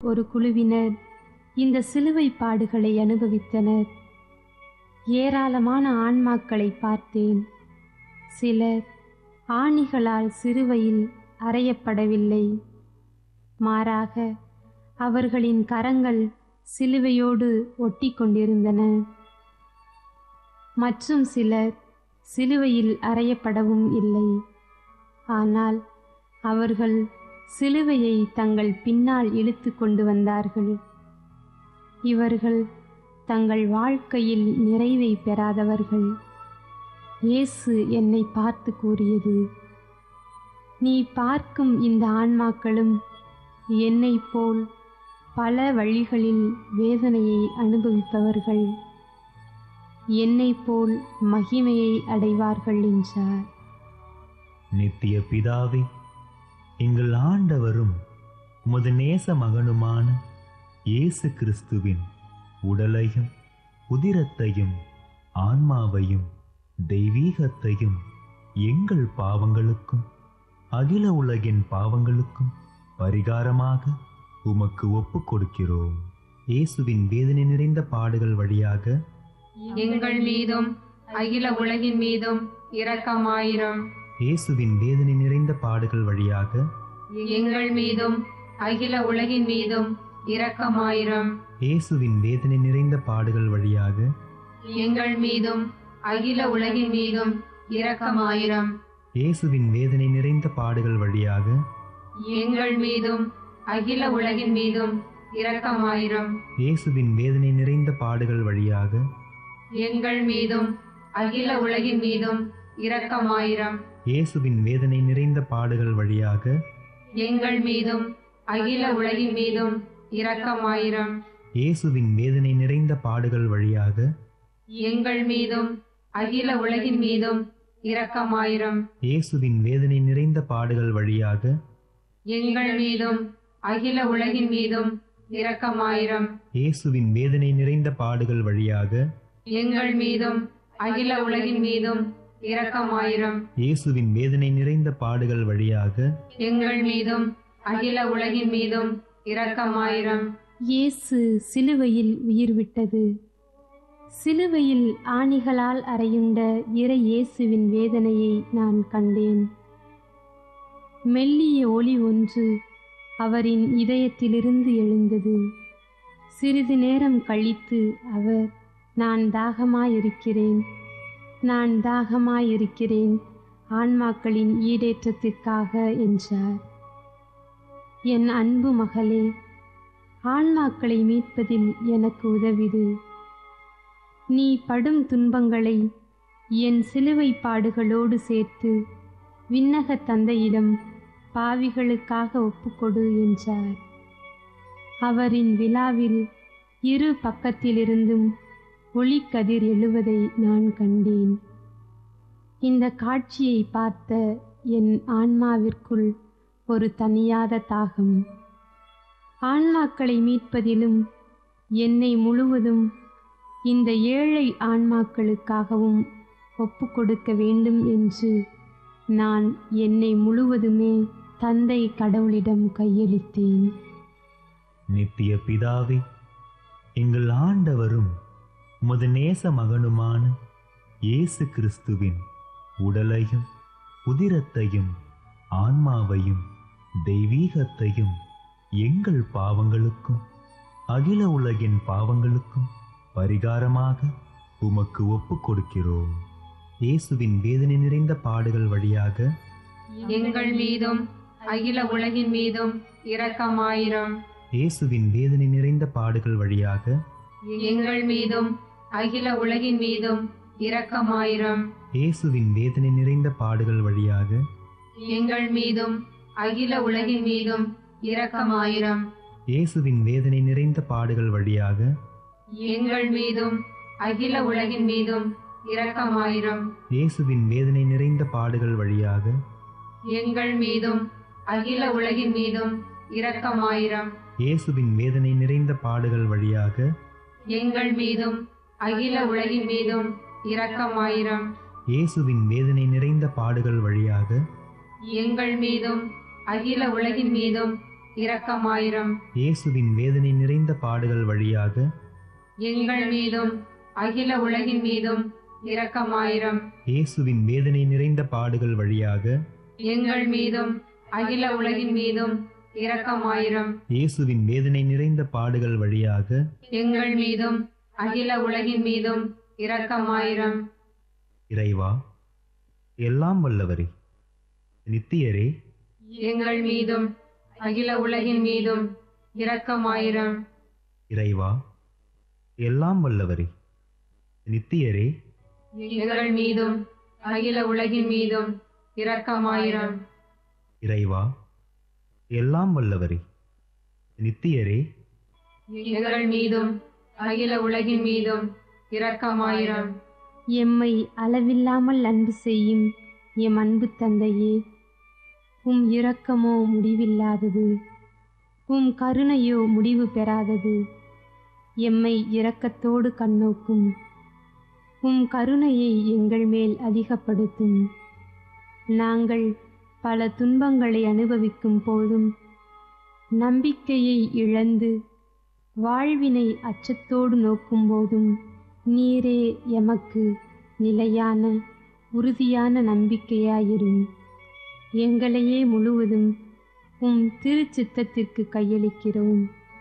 ஒரு குழுவினர் இந்த சிலுவை பாடுகளை அனுபவித்தனர் ஏராளமான ஆன்மாக்களை பார்த்தேன் சிலர் ஆணிகளால் சிலுவையில் அறையப்படவில்லை மாறாக அவர்களின் கரங்கள் சிலுவையோடு ஒட்டி கொண்டிருந்தன மற்றும் சிலர் சிலுவையில் அறையப்படவும் இல்லை ஆனால் அவர்கள் சிலுவையை தங்கள் பின்னால் இழுத்து கொண்டு வந்தார்கள் இவர்கள் தங்கள் வாழ்க்கையில் நிறைவை பெறாதவர்கள் இயேசு என்னை பார்த்து கூறியது நீ பார்க்கும் இந்த ஆன்மாக்களும் என்னைப் போல் பல வழிகளில் வேதனையை அனுபவிப்பவர்கள் என்னைப் போல் மகிமையை அடைவார்கள் என்றார் நித்திய பிதாவே எங்கள் ஆண்டவரும் உமது நேச மகனுமான இயேசு கிறிஸ்துவின் உடலையும் உதிரத்தையும் ஆன்மாவையும் தெய்வீகத்தையும் எங்கள் பாவங்களுக்கும் அகில உலகின் பாவங்களுக்கும் பரிகாரமாக உமக்கு ஒப்புக் கொடுக்கிறோம் இயேசுவின் வேதனை நிறைந்த பாடுகள் வழியாக எங்கள் மீதும் அகில உலகின் மீதும் இரக்கமாயிரம் இயேசுவின் வேதனை நிறைந்த பாடுகள் வழியாக எங்கள் மீதும் அகில உலகின் மீதும் இரக்கமாயிரம் இயேசுவின் வேதனை நிறைந்த பாடுகள் வழியாக எங்கள் மீதும் அகில உலகின் மீதும் இரக்கமாயிரம் இயேசுவின் வேதனை நிறைந்த பாடுகள் வழியாக எங்கள் மீதும் அகில உலகின் மீதும் இரக்கமாயிரம் இயேசுவின் வேதனை நிறைந்த பாடுகள் வழியாக எங்கள் மீதும் அகில உலகின் மீதும் இரக்கமாயிரம் இயேசுவின் வேதனை நிறைந்த பாடுகள் வழியாக எங்கள் மீதும் அகில உலகின் மீதும் இரக்கமாயிரம் இயேசுவின் வேதனை நிறைந்த பாடுகள் வழியாக எங்கள் மீதும் அகில உலகின் மீதும் இரக்கமாயிரம் இயேசுவின் வேதனை நிறைந்த பாடுகள் வழியாக எங்கள் மீதும் அகில உலகின் மீதும் இரக்கமாயிரம் இயேசுவின் வேதனை நிறைந்த பாடுகள் வழியாக எங்கள் மீதும் அகில உலகின் மீதும் இரக்கமாயிரம் இயேசுவின் வேதனை நிறைந்த பாடுகள் வழியாக எங்கள் மீதும் அகில உலகின் மீதும் இரக்கமாயிரம் இயேசு சிலுவையில் உயிர் விட்டது சிலுவையில் ஆணிகளால் அறையுண்ட இறை இயேசுவின் வேதனையை நான் கண்டேன் மெல்லிய ஒளி ஒன்று அவரின் இதயத்திலிருந்து எழுந்தது சிறிது நேரம் கழித்து அவர் நான் தாகமாயிருக்கிறேன் நான் தாகமாயிருக்கிறேன் ஆன்மாக்களின் ஈடேற்றத்திற்காக என்றார் என் அன்பு மகளே ஆன்மாக்களை மீட்பதில் எனக்கு உதவிடு நீ படும் துன்பங்களை என் சிலுவை பாடுகளோடு சேர்த்து விண்ணக தந்தையிடம் பாவிகளுக்காக ஒப்புக்கொடு என்றார் அவரின் விழாவில் இரு பக்கத்திலிருந்தும் ஒளிக்கதிர் எழுவதை நான் கண்டேன் இந்த காட்சியை பார்த்த என் ஆன்மாவிற்குள் ஒரு தனியாத தாகம் ஆன்மாக்களை மீட்பதிலும் என்னை முழுவதும் இந்த ஏழை ஆன்மாக்களுக்காகவும் ஒப்புக்கொடுக்க வேண்டும் என்று நான் என்னை முழுவதுமே தந்தை கடவுளிடம் கையளித்தேன் நித்திய பிதாவே எங்கள் ஆண்டவரும் உமது நேச மகனுமான இயேசு கிறிஸ்துவின் உடலையும் உதிரத்தையும் ஆன்மாவையும் தெய்வீகத்தையும் எங்கள் பாவங்களுக்கும் அகில உலகின் பாவங்களுக்கும் பரிகாரமாக உமக்கு ஒப்புக் கொடுக்கிறோம் இயேசுவின் வேதனை நிறைந்த பாடுகள் வழியாக எங்கள் மீதும் அகில உலகின் மீதும் இரக்கமாயிரம் இயேசுவின் வேதனை நிறைந்த பாடுகள் வழியாக எங்கள் மீதும் அகில உலகின் மீதும் இரக்கமாயிரம் இயேசுவின் வேதனை நிறைந்த பாடுகள் வழியாக எங்கள் மீதும் அகில உலகின் மீதும் இரக்கமாயிரம் இயேசுவின் வேதனை நிறைந்த பாடுகள் வழியாக எங்கள் மீதும் அகில உலகின் மீதும் இரக்கமாயிரம் இயேசுவின் வேதனை நிறைந்த பாடுகள் வழியாக எங்கள் மீதும் அகில உலகின் மீதும் இரக்கமாயிரம் இயேசுவின் வேதனை நிறைந்த பாடுகள் வழியாக எங்கள் மீதும் அகில உலகின் மீதும் இரக்கமாயிரம் இயேசுவின் வேதனை நிறைந்த பாடுகள் வழியாக எங்கள் மீதும் அகில உலகின் மீதும் இரக்கமாயிரம் இயேசுவின் வேதனை நிறைந்த பாடுகள் வழியாக எங்கள் மீதும் அகில உலகின் மீதும் இரக்கமாயிரம் இயேசுவின் வேதனை நிறைந்த பாடுகள் வழியாக எங்கள் மீதும் அகில உலகின் மீதும் இரக்கமாயிரம் இயேசுவின் வேதனை நிறைந்த பாடுகள் வழியாக எங்கள் மீதும் அகில உலகின் மீதும் இரக்கமாயிரம் இறைவா எல்லாம் வல்லவரே நித்தியரே எங்கள் மீதும் அகில உலகின் மீதும் இரக்கமாயிரம் இறைவா எல்லாம் வல்லவரே நித்தியரே எங்கள் மீதும் அகில உலகின் மீதும் இரக்கமாயிரம் இறைவா எல்லாம் வல்லவரே நித்தியரே எங்கள் மீதும் அகில உலகின் மீதும் இரக்கமாயிரம் எம்மை அளவில்லாமல் அன்பு செய்யும் எம் அன்பு தந்தையே உம் இரக்கமோ முடிவில்லாதது உம் கருணையோ முடிவு பெறாதது எம்மை இரக்கத்தோடு கண்ணோக்கும் உம் கருணையை எங்கள் மேல் அதிகப்படுத்தும் நாங்கள் பல துன்பங்களை அனுபவிக்கும் போதும் நம்பிக்கையை இழந்து வாழ்வினை அச்சத்தோடு நோக்கும் போதும் நீரே எமக்கு நிலையான உறுதியான நம்பிக்கையாயிரும் எங்களையே முழுவதும் உம் திருச்சித்தத்திற்கு கையளிக்கிறோம்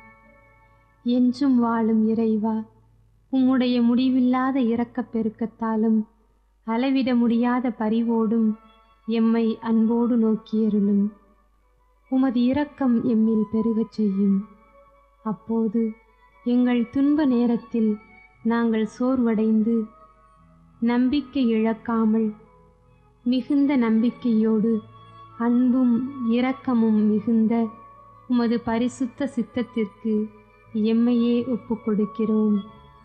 என்றும் வாழும் இறைவா உம்முடைய முடிவில்லாத இரக்கப் பெருக்கத்தாலும் அளவிட முடியாத பரிவோடும் எம்மை அன்போடு நோக்கியருளும் உமது இரக்கம் எம்மில் பெருகச் செய்யும் அப்போது எங்கள் துன்ப நேரத்தில் நாங்கள் சோர்வடைந்து நம்பிக்கை இழக்காமல் மிகுந்த நம்பிக்கையோடு அன்பும் இரக்கமும் மிகுந்த உமது பரிசுத்த சித்தத்திற்கு எம்மையே ஒப்புக் கொடுக்கிறோம்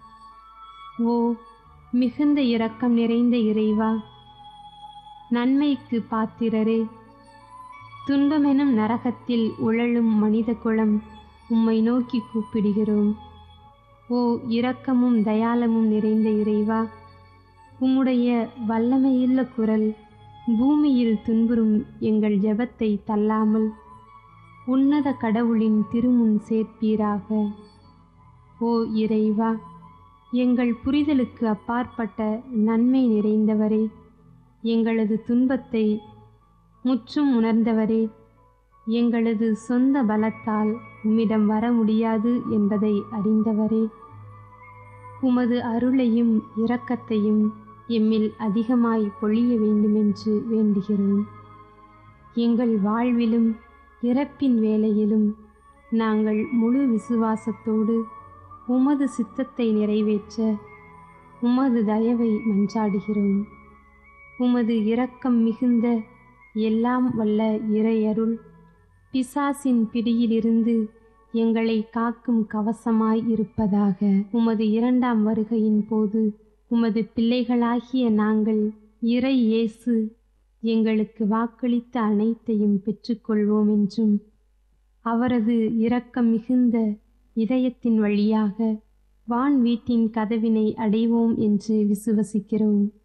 ஓ மிகுந்த இரக்கம் நிறைந்த இறைவா நன்மைக்கு பாத்திரரே துன்பமெனும் நரகத்தில் உழலும் மனித குலம் உம்மை நோக்கி கூப்பிடுகிறோம் ஓ இரக்கமும் தயாளமும் நிறைந்த இறைவா உம்முடைய வல்லமையுள்ள குரல் பூமியில் துன்புறும் எங்கள் ஜெபத்தை தள்ளாமல் உன்னத கடவுளின் திருமுன் சேர்ப்பீராக ஓ இறைவா எங்கள் புரிதலுக்கு அப்பாற்பட்ட நன்மை நிறைந்தவரே எங்களது துன்பத்தை முற்றும் உணர்ந்தவரே எங்களது சொந்த பலத்தால் உம்மிடம் வர முடியாது என்பதை அறிந்தவரே உமது அருளையும் இரக்கத்தையும் எம்மில் அதிகமாய் பொழிய வேண்டுமென்று வேண்டுகிறோம் எங்கள் வாழ்விலும் இறப்பின் வேளையிலும் நாங்கள் முழு விசுவாசத்தோடு உமது சித்தத்தை நிறைவேற்ற உமது தயவை மன்றாடுகிறோம் உமது இரக்கம் மிகுந்த எல்லாம் வல்ல இறையருள் பிசாசின் பிடியிலிருந்து எங்களை காக்கும் கவசமாய் இருப்பதாக உமது இரண்டாம் வருகையின் போது உமது பிள்ளைகளாகிய நாங்கள் இறை இயேசு எங்களுக்கு வாக்களித்த அனைத்தையும் பெற்றுக்கொள்வோம் என்றும் அவரது இரக்கம் மிகுந்த இதயத்தின் வழியாக வான் வீட்டின் கதவினை அடைவோம் என்று விசுவசிக்கிறோம்